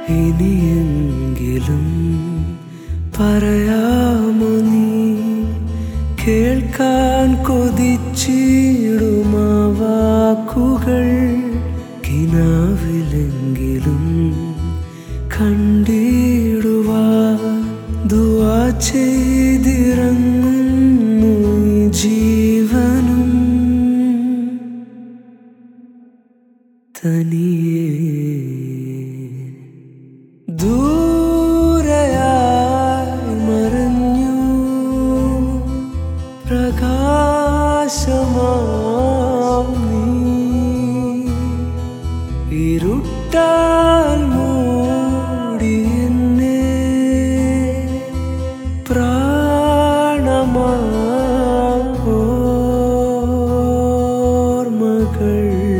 ഇനിയെങ്കിലും പറയാമോ നീ കേൾക്കാൻ കൊതിച്ചിടുമാ വാക്കുകൾ കിനാവിലെങ്കിലും കണ്ടിടുവാ ദുവാ ചെയ്തിറങ്ങുന്നു ഈ ജീവനും തനിയേ ദൂരയായി മറഞ്ഞു പ്രകാശമാം നീ ഇരുട്ടാൽ മൂടി എന്നെ പ്രാണമാ ഓർമ്മകൾ